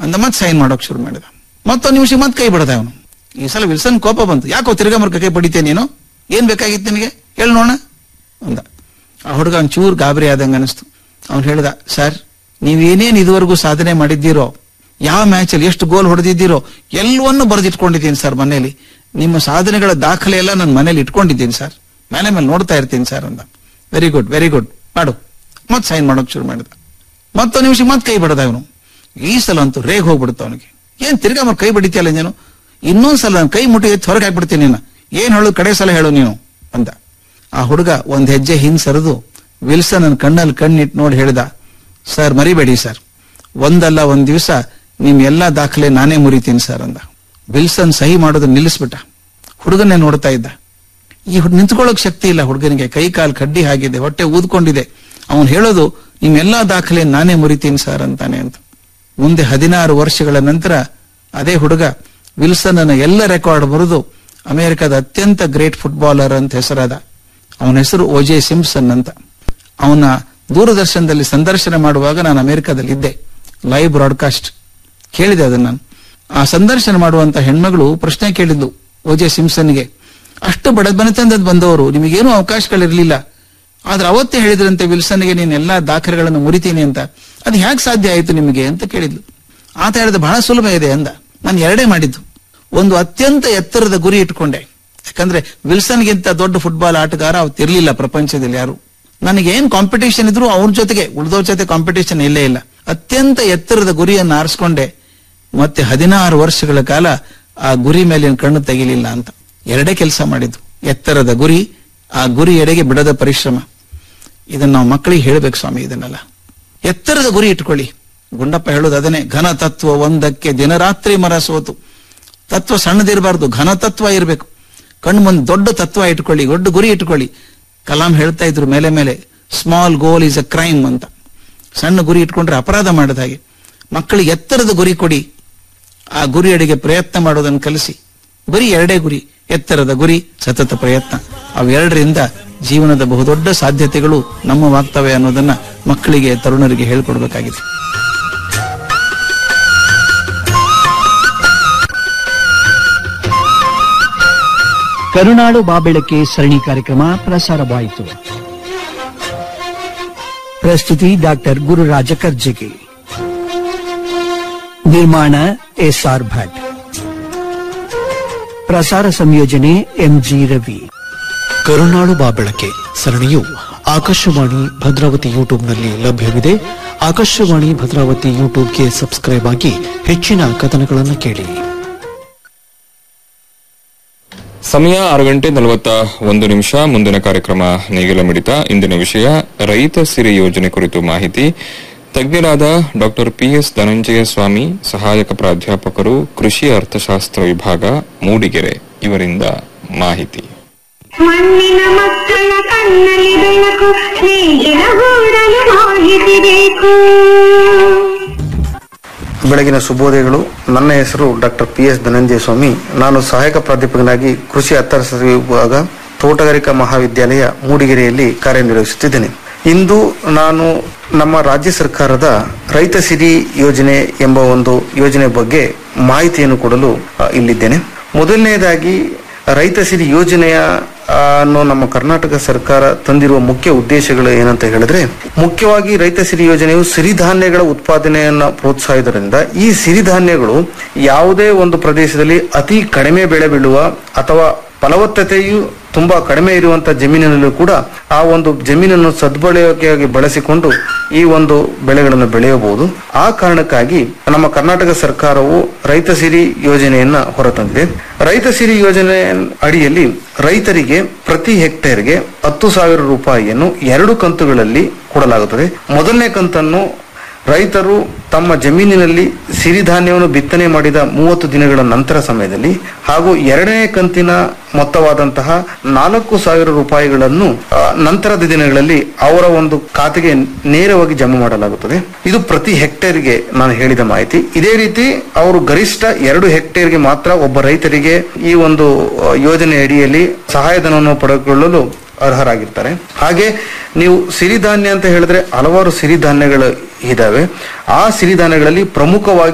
ಅಂತ ಮತ್ತೆ ಸೈನ್ ಮಾಡೋಕ್ ಶುರು ಮಾಡಿದ ಮತ್ತೊಂದು ನಿಮಿಷ ಮತ್ತೆ ಕೈ ಬಿಡದ ಅವನು ಈ ಸಲ ವಿಲ್ಸನ್ ಕೋಪ ಬಂತು ಯಾಕೋ ತಿರ್ಗಾ ಮರ್ಕ ಕೈ ಬಡಿತೇ ನೀನು ಏನ್ ಬೇಕಾಗಿತ್ತು ನಿನಗೆ ಹೇಳಿ ನೋಡ ಅಂದ ಆ ಹುಡುಗ ಒಂಚೂರು ಗಾಬರಿ ಆದಂಗ ಅನಿಸ್ತು ಅವ್ನು ಹೇಳ್ದ ಸರ್ ನೀವೇನೇನ್ ಇದುವರೆಗೂ ಸಾಧನೆ ಮಾಡಿದ್ದೀರೋ ಯಾವ ಮ್ಯಾಚಲ್ಲಿ ಎಷ್ಟು ಗೋಲ್ ಹೊಡೆದಿದ್ದೀರೋ ಎಲ್ಲವನ್ನೂ ಬರೆದಿಟ್ಕೊಂಡಿದ್ದೀನಿ ಸರ್ ಮನೇಲಿ ನಿಮ್ಮ ಸಾಧನೆಗಳ ದಾಖಲೆ ಎಲ್ಲ ನನ್ನ ಮನೇಲಿ ಇಟ್ಕೊಂಡಿದ್ದೀನಿ ಸರ್ ಮನೆ ಮೇಲೆ ನೋಡ್ತಾ ಇರ್ತೀನಿ ಸರ್ ಅಂದ ವೆರಿ ಗುಡ್ ವೆರಿ ಗುಡ್ ಮಾಡು ಮತ್ತೆ ಸೈನ್ ಮಾಡೋಕ್ ಶುರು ಮಾಡಿದ ಮತ್ತೊಂದು ನಿಮಿಷ ಮತ್ತೆ ಕೈ ಬಿಡದ ಅವನು ಈ ಸಲ ಅಂತೂ ರೇಗ್ ಹೋಗ್ಬಿಡುತ್ತ ಅವನಿಗೆ ಏನ್ ತಿರ್ಗಾ ಮರ ಕೈ ಬಡಿತಿಯಲ್ಲ ನೀನು ಇನ್ನೊಂದ್ ಸಲ ನಾನ್ ಕೈ ಮುಟ್ಟಿ ಎತ್ತಿ ಹೊರಗೆ ಹಾಕ್ಬಿಡ್ತೀನಿ ನೀನು ಏನ್ ಹೇಳು ಕಡೆ ಸಲ ಹೇಳು ನೀನು ಅಂದ ಆ ಹುಡುಗ ಒಂದ್ ಹೆಜ್ಜೆ ಹಿಂದ್ ಸರಿದು ವಿಲ್ಸನ್ ನನ್ನ ಕಣ್ಣಲ್ಲಿ ಕಣ್ಣಿಟ್ಟು ನೋಡಿ ಹೇಳ್ದ ಸರ್ ಮರಿಬೇಡಿ ಸರ್ ಒಂದಲ್ಲ ಒಂದ್ ದಿವಸ ನಿಮ್ ಎಲ್ಲಾ ದಾಖಲೆ ನಾನೇ ಮುರಿತೀನಿ ಸರ್ ಅಂದ ವಿಲ್ಸನ್ ಸಹಿ ಮಾಡೋದನ್ನ ನಿಲ್ಲಿಸ್ಬಿಟ್ಟ ಹುಡುಗನ್ನೇ ನೋಡ್ತಾ ಇದ್ದ ಈ ಹುಡ್- ನಿಂತ್ಕೊಳ್ಳೋಕ್ ಶಕ್ತಿ ಇಲ್ಲ ಹುಡುಗನಿಗೆ ಕೈ ಕಾಲು ಕಡ್ಡಿ ಆಗಿದೆ ಹೊಟ್ಟೆ ಊದ್ಕೊಂಡಿದೆ ಅವನು ಹೇಳೋದು ನಿಮ್ ಎಲ್ಲಾ ದಾಖಲೆ ನಾನೇ ಮುರಿತೀನಿ ಸರ್ ಅಂತಾನೆ ಅಂತ ಮುಂದೆ ಹದಿನಾರು ವರ್ಷಗಳ ನಂತರ ಅದೇ ಹುಡುಗ ವಿಲ್ಸನ್ ಅನ್ನ ಎಲ್ಲ ರೆಕಾರ್ಡ್ ಬರೆದು ಅಮೆರಿಕದ ಅತ್ಯಂತ ಗ್ರೇಟ್ ಫುಟ್ಬಾಲರ್ ಅಂತ ಹೆಸರಾದ ಅವನ ಹೆಸರು ಓಜೆ ಸಿಂಪ್ಸನ್ ಅಂತ ಅವನ ದೂರದರ್ಶನದಲ್ಲಿ ಸಂದರ್ಶನ ಮಾಡುವಾಗ ನಾನು ಅಮೆರಿಕದಲ್ಲಿ ಇದ್ದೆ ಲೈವ್ ಬ್ರಾಡ್ಕಾಸ್ಟ್ ಕೇಳಿದೆ ಅದನ್ನ ನಾನು ಆ ಸಂದರ್ಶನ ಮಾಡುವಂತ ಹೆಣ್ಮಗಳು ಪ್ರಶ್ನೆ ಕೇಳಿದ್ಲು ಓಜೆ ಸಿಂಪ್ಸನ್ಗೆ ಅಷ್ಟು ಬಡತನದಿಂದ ಬಂದವರು ನಿಮಗೇನು ಅವಕಾಶಗಳಿರ್ಲಿಲ್ಲ ಆದ್ರೆ ಅವತ್ತೇ ಹೇಳಿದ್ರಂತೆ ವಿಲ್ಸನ್ಗೆ ನೀನ್ ಎಲ್ಲಾ ದಾಖಲೆಗಳನ್ನು ಮುರಿತೀನಿ ಅಂತ ಅದು ಹ್ಯಾಕ್ ಸಾಧ್ಯ ಆಯ್ತು ನಿಮಗೆ ಅಂತ ಕೇಳಿದ್ಲು ಆತ ಹೇಳಿದ ಬಹಳ ಸುಲಭ ಇದೆ ಅಂದ ನಾನು ಎರಡೇ ಮಾಡಿದ್ದು ಒಂದು ಅತ್ಯಂತ ಎತ್ತರದ ಗುರಿ ಇಟ್ಕೊಂಡೆ ಯಾಕಂದ್ರೆ ವಿಲ್ಸನ್ಗಿಂತ ದೊಡ್ಡ ಫುಟ್ಬಾಲ್ ಆಟಗಾರ ಅವತ್ತಿರ್ಲಿಲ್ಲ ಪ್ರಪಂಚದಲ್ಲಿ ಯಾರು ನನಗೆ ಏನ್ ಕಾಂಪಿಟೇಷನ್ ಇದ್ರು ಅವ್ರ ಜೊತೆಗೆ ಉಳಿದವ್ರ ಜೊತೆ ಕಾಂಪಿಟೇಷನ್ ಇಲ್ಲೇ ಇಲ್ಲ ಅತ್ಯಂತ ಎತ್ತರದ ಗುರಿಯನ್ನು ಆರಿಸ್ಕೊಂಡೆ ಮತ್ತೆ ಹದಿನಾರು ವರ್ಷಗಳ ಕಾಲ ಆ ಗುರಿ ಮೇಲೆ ಕಣ್ಣು ತೆಗಿಲಿಲ್ಲ ಅಂತ ಎರಡೇ ಕೆಲಸ ಮಾಡಿದ್ದು ಎತ್ತರದ ಗುರಿ ಆ ಗುರಿ ಎಡೆಗೆ ಬಿಡದ ಪರಿಶ್ರಮ ಇದನ್ನ ನಾವು ಮಕ್ಕಳಿಗೆ ಹೇಳ್ಬೇಕು ಸ್ವಾಮಿ ಇದನ್ನೆಲ್ಲ ಎತ್ತರದ ಗುರಿ ಇಟ್ಕೊಳ್ಳಿ ಗುಂಡಪ್ಪ ಹೇಳೋದು ಅದನ್ನೇ ಘನ ತತ್ವ ಒಂದಕ್ಕೆ ದಿನರಾತ್ರಿ ಮರ ಸೋತು ತತ್ವ ಸಣ್ಣದಿರಬಾರ್ದು ಘನ ತತ್ವ ಇರಬೇಕು ಕಣ್ಣು ಮುಂದೆ ದೊಡ್ಡ ತತ್ವ ಇಟ್ಕೊಳ್ಳಿ ದೊಡ್ಡ ಗುರಿ ಇಟ್ಕೊಳ್ಳಿ ಕಲಾಂ ಹೇಳ್ತಾ ಇದ್ರು ಮೇಲೆ ಮೇಲೆ small goal is a crime ಅಂತ ಸಣ್ಣ ಗುರಿ ಇಟ್ಕೊಂಡ್ರೆ ಅಪರಾಧ ಮಾಡಿದ ಹಾಗೆ ಮಕ್ಕಳಿಗೆ ಎತ್ತರದ ಗುರಿ ಕೊಡಿ ಆ ಗುರಿಯಡೆಗೆ ಪ್ರಯತ್ನ ಮಾಡೋದನ್ನು ಕಲಿಸಿ ಬರೀ ಎರಡೇ ಗುರಿ ಎತ್ತರದ ಗುರಿ ಸತತ ಪ್ರಯತ್ನ ಅವೆರಡರಿಂದ ಜೀವನದ ಬಹುದೊಡ್ಡ ಸಾಧ್ಯತೆಗಳು ನಮ್ಮವಾಗ್ತವೆ ಅನ್ನೋದನ್ನ ಮಕ್ಕಳಿಗೆ ತರುಣರಿಗೆ ಹೇಳ್ಕೊಡ್ಬೇಕಾಗಿದೆ ಕರುನಾಡು ಬಾಬೆಳಕೆ ಸರಣಿ ಕಾರ್ಯಕ್ರಮ ಪ್ರಸಾರವಾಯಿತು ಪ್ರಸ್ತುತಿ ಡಾಕ್ಟರ್ ಗುರುರಾಜ ಕರ್ಜಗಿ ನಿರ್ಮಾಣ ಎಸ್ಆರ್ ಭಟ್ ಪ್ರಸಾರ ಸಂಯೋಜನೆ ಎಂಜಿ ರವಿ ಕರುನಾಡು ಬಾಬೆಳಕೆ ಸರಣಿಯು ಆಕಾಶವಾಣಿ ಭದ್ರಾವತಿ ಯೂಟ್ಯೂಬ್ನಲ್ಲಿ ಲಭ್ಯವಿದೆ ಆಕಾಶವಾಣಿ ಭದ್ರಾವತಿ ಯೂಟ್ಯೂಬ್ಗೆ ಸಬ್ಸ್ಕ್ರೈಬ್ ಆಗಿ ಹೆಚ್ಚಿನ ಕಥನಗಳನ್ನು ಕೇಳಿ ಸಮಯ ಆರು ಗಂಟೆ ನಲವತ್ತ ಒಂದು ನಿಮಿಷ ಮುಂದಿನ ಕಾರ್ಯಕ್ರಮ ನೇಗಿಲ ಮಿಡಿತ ಇಂದಿನ ವಿಷಯ ರೈತ ಸಿರಿ ಯೋಜನೆ ಕುರಿತು ಮಾಹಿತಿ ತಜ್ಞರಾದ ಡಾಕ್ಟರ್ ಪಿಎಸ್ ಧನಂಜಯ ಸ್ವಾಮಿ ಸಹಾಯಕ ಪ್ರಾಧ್ಯಾಪಕರು ಕೃಷಿ ಅರ್ಥಶಾಸ್ತ್ರ ವಿಭಾಗ ಮೂಡಿಗೆರೆ ಇವರಿಂದ ಮಾಹಿತಿ ಮಣ್ಣಿನ ಮಕ್ಕಳ ಕಣ್ಣಲ್ಲಿ ಬೆಳಕು ನೇಗಿಲ ಗೂಡಲು ಮಾಹಿತಿ ಬೇಕು ಬೆಳಗಿನ ಶುಭೋದಯಗಳು ನನ್ನ ಹೆಸರು doctor P S Dhananjaya Swamy ನಾನು ಸಹಾಯಕ ಪ್ರಾಧ್ಯಾಪಕನಾಗಿ ಕೃಷಿ ಅರ್ಥಶಾಸ್ತ್ರ ವಿಭಾಗ ತೋಟಗಾರಿಕಾ ಮಹಾವಿದ್ಯಾಲಯ ಮೂಡಿಗೆರೆಯಲ್ಲಿ ಕಾರ್ಯನಿರ್ವಹಿಸುತ್ತಿದ್ದೇನೆ ಇಂದು ನಾನು ನಮ್ಮ ರಾಜ್ಯ ಸರ್ಕಾರದ ರೈತ ಸಿರಿ ಯೋಜನೆ ಎಂಬ ಒಂದು ಯೋಜನೆ ಬಗ್ಗೆ ಮಾಹಿತಿಯನ್ನು ಕೊಡಲು ಆ, ಇಲ್ಲಿದ್ದೇನೆ ಮೊದಲನೆಯದಾಗಿ ರೈತ ಸಿರಿ ಯೋಜನೆಯ ಆ, ಅನ್ನು ನಮ್ಮ ಕರ್ನಾಟಕ ಸರ್ಕಾರ ತಂದಿರುವ ಮುಖ್ಯ ಉದ್ದೇಶಗಳು ಏನಂತ ಹೇಳಿದ್ರೆ ಮುಖ್ಯವಾಗಿ ರೈತ ಸಿರಿ ಯೋಜನೆಯು ಸಿರಿಧಾನ್ಯಗಳ ಉತ್ಪಾದನೆಯನ್ನ ಪ್ರೋತ್ಸಾಹಿಸುವುದರಿಂದ ಈ ಸಿರಿಧಾನ್ಯಗಳು ಯಾವುದೇ ಒಂದು ಪ್ರದೇಶದಲ್ಲಿ ಅತಿ ಕಡಿಮೆ ಬೆಳೆ ಬೀಳುವ ಅಥವಾ ಫಲವತ್ತತೆಯು ತುಂಬಾ ಕಡಿಮೆ ಇರುವಂತಹ ಜಮೀನಿನಲ್ಲೂ ಕೂಡ ಆ ಒಂದು ಜಮೀನನ್ನು ಸದ್ಬಳಕೆಯಾಗಿ ಬಳಸಿಕೊಂಡು ಈ ಒಂದು ಬೆಳೆಗಳನ್ನು ಬೆಳೆಯಬಹುದು ಆ ಕಾರಣಕ್ಕಾಗಿ ನಮ್ಮ ಕರ್ನಾಟಕ ಸರ್ಕಾರವು ರೈತ ಸಿರಿ ಯೋಜನೆಯನ್ನ ಹೊರತಂದಿದೆ ರೈತ ಸಿರಿ ಯೋಜನೆ ಅಡಿಯಲ್ಲಿ ರೈತರಿಗೆ ಪ್ರತಿ ಹೆಕ್ಟೇರ್ಗೆ ಹತ್ತು ಸಾವಿರ ರೂಪಾಯಿಯನ್ನು ಎರಡು ಕಂತುಗಳಲ್ಲಿ ಕೊಡಲಾಗುತ್ತದೆ ಮೊದಲನೇ ಕಂತನ್ನು ರೈತರು ತಮ್ಮ ಜಮೀನಿನಲ್ಲಿ ಸಿರಿಧಾನ್ಯವನ್ನು ಬಿತ್ತನೆ ಮಾಡಿದ ಮೂವತ್ತು ದಿನಗಳ ನಂತರ ಸಮಯದಲ್ಲಿ ಹಾಗೂ ಎರಡನೇ ಕಂತಿನ ಮೊತ್ತವಾದಂತಹ ನಾಲ್ಕು ಸಾವಿರ ರೂಪಾಯಿಗಳನ್ನು ಆ, ನಂತರದ ದಿನಗಳಲ್ಲಿ ಅವರ ಒಂದು ಖಾತೆಗೆ ನೇರವಾಗಿ ಜಮಾ ಮಾಡಲಾಗುತ್ತದೆ ಇದು ಪ್ರತಿ ಹೆಕ್ಟೇರ್ಗೆ ನಾನು ಹೇಳಿದ ಮಾಹಿತಿ ಇದೇ ರೀತಿ ಅವರು ಗರಿಷ್ಠ ಎರಡು ಹೆಕ್ಟೇರ್ಗೆ ಮಾತ್ರ ಒಬ್ಬ ರೈತರಿಗೆ ಈ ಒಂದು ಆ, ಯೋಜನೆ ಅಡಿಯಲ್ಲಿ ಸಹಾಯಧನವನ್ನು ಪಡೆದುಕೊಳ್ಳಲು ಅರ್ಹರಾಗಿರ್ತಾರೆ ಹಾಗೆ ನೀವು ಸಿರಿಧಾನ್ಯ ಅಂತ ಹೇಳಿದ್ರೆ ಹಲವಾರು ಸಿರಿಧಾನ್ಯಗಳು ಇದಾವೆ ಆ ಸಿರಿಧಾನ್ಯಗಳಲ್ಲಿ ಪ್ರಮುಖವಾಗಿ